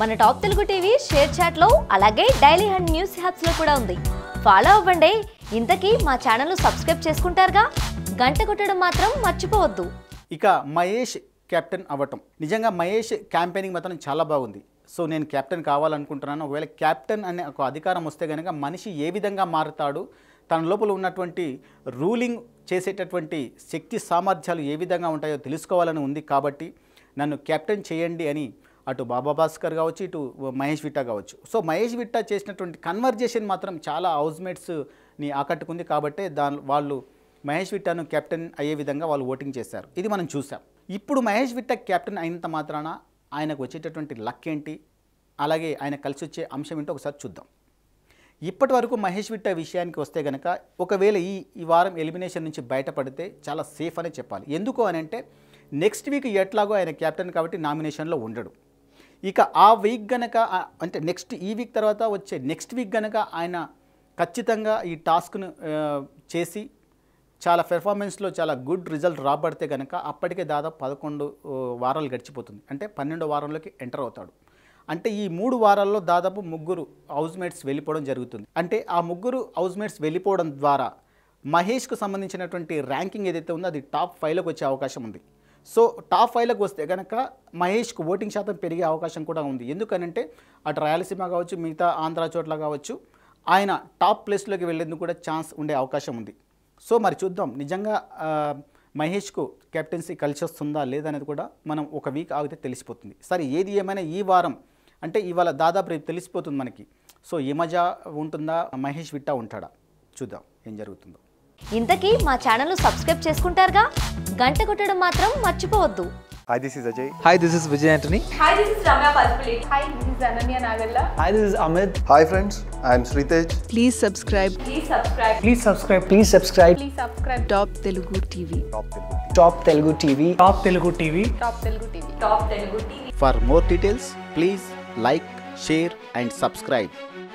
మన top Telugu TV share చాట్లో అలాగే డైలీ హండ్ న్యూస్ హ్యాప్స్లో కూడా ఉంది ఫాలో అవ్వండి ఇంతకీ మా ఛానల్ సబ్స్క్రైబ్ చేసుకుంటారుగా గంట కొట్టడం మాత్రం మర్చిపోవద్దు ఇక మహేష్ కెప్టెన్ అవ్వటం నిజంగా మహేష్ క్యాంపెయినింగ్ మాత్రం చాలా బాగుంది సో నేను కెప్టెన్ కావాలనుకుంటున్నాను ఒకవేళ కెప్టెన్ అనే ఒక అధికారం వస్తే కనుక మనిషి ఏ విధంగా మారుతాడు తన లోపల ఉన్నటువంటి రూలింగ్ చేసేటటువంటి శక్తి సామర్థ్యాలు ఏ విధంగా ఉంటాయో తెలుసుకోవాలని ఉంది కాబట్టి నన్ను కెప్టెన్ చేయండి అని అటు బాబా భాస్కర్ కావచ్చు ఇటు మహేష్ విట్టా కావచ్చు సో మహేష్ విట్టా చేసినటువంటి కన్వర్జేషన్ మాత్రం చాలా హౌస్మేట్స్ని ఆకట్టుకుంది కాబట్టే దాని వాళ్ళు మహేష్ విట్టాను కెప్టెన్ అయ్యే విధంగా వాళ్ళు ఓటింగ్ చేశారు ఇది మనం చూసాం ఇప్పుడు మహేష్ విట్ట కెప్టెన్ అయినంత మాత్రాన ఆయనకు వచ్చేటటువంటి లక్ ఏంటి అలాగే ఆయన కలిసి వచ్చే అంశం ఏంటో ఒకసారి చూద్దాం ఇప్పటి వరకు మహేష్ విట్ట విషయానికి వస్తే కనుక ఒకవేళ ఈ ఈ వారం ఎలిమినేషన్ నుంచి బయటపడితే చాలా సేఫ్ అనే చెప్పాలి ఎందుకు అని అంటే నెక్స్ట్ వీక్ ఎట్లాగో ఆయన కెప్టెన్ కాబట్టి నామినేషన్లో ఉండడు ఇక ఆ వీక్ గనక ఆ- అంటే నెక్స్ట్ ఈ వీక్ తర్వాత వచ్చే నెక్స్ట్ వీక్ గనక ఆయన ఖచ్చితంగా ఈ టాస్క్ను ఆ, చేసి చాలా పెర్ఫార్మెన్స్లో చాలా గుడ్ రిజల్ట్ రాబడితే కనుక అప్పటికే దాదాపు పదకొండు ఆ, వారాలు గడిచిపోతుంది అంటే పన్నెండో వారంలోకి ఎంటర్ అవుతాడు అంటే ఈ మూడు వారాల్లో దాదాపు ముగ్గురు హౌస్మేట్స్ వెళ్ళిపోవడం జరుగుతుంది అంటే ఆ ముగ్గురు హౌస్మేట్స్ వెళ్ళిపోవడం ద్వారా మహేష్కు సంబంధించినటువంటి ర్యాంకింగ్ ఏదైతే ఉందో అది టాప్ ఫైవ్లోకి వచ్చే అవకాశం ఉంది సో టాప్ ఫైవ్లోకి వస్తే కనుక మహేష్కు ఓటింగ్ శాతం పెరిగే అవకాశం కూడా ఉంది ఎందుకనంటే అటు రాయలసీమ కావచ్చు మిగతా ఆంధ్ర చోట్ల కావచ్చు ఆయన టాప్ ప్లేస్లోకి వెళ్ళేందుకు కూడా ఛాన్స్ ఉండే అవకాశం ఉంది సో మరి చూద్దాం నిజంగా ఆ, మహేష్కు కెప్టెన్సీ కలిసి వస్తుందా లేదనేది కూడా మనం ఒక వీక్ ఆగితే తెలిసిపోతుంది సరే ఏది ఏమైనా ఈ వారం అంటే ఇవాళ దాదాపు రేపు తెలిసిపోతుంది మనకి సో యమజ ఉంటుందా మహేష్ విట్టా ఉంటాడా చూద్దాం ఏం జరుగుతుందో ఇంతకీ మా ఛానల్ సబ్స్క్రైబ్ చేసుకుంటారుగా గంట కొట్టడం మాత్రం మర్చిపోవద్దు Hi, this is Ajay. Hi, this is Vijay Antony. Hi, this is Ramya Palpulate. Hi, this is Ananya Nagalla. Hi, this is Amit. Hi, friends. I am Sritej. Please subscribe Please subscribe. Please subscribe. Please subscribe. Please subscribe. Top Telugu TV. Top Telugu. Top Telugu TV. Top Telugu TV. Top Telugu TV. Top Telugu TV. For more details please like share and subscribe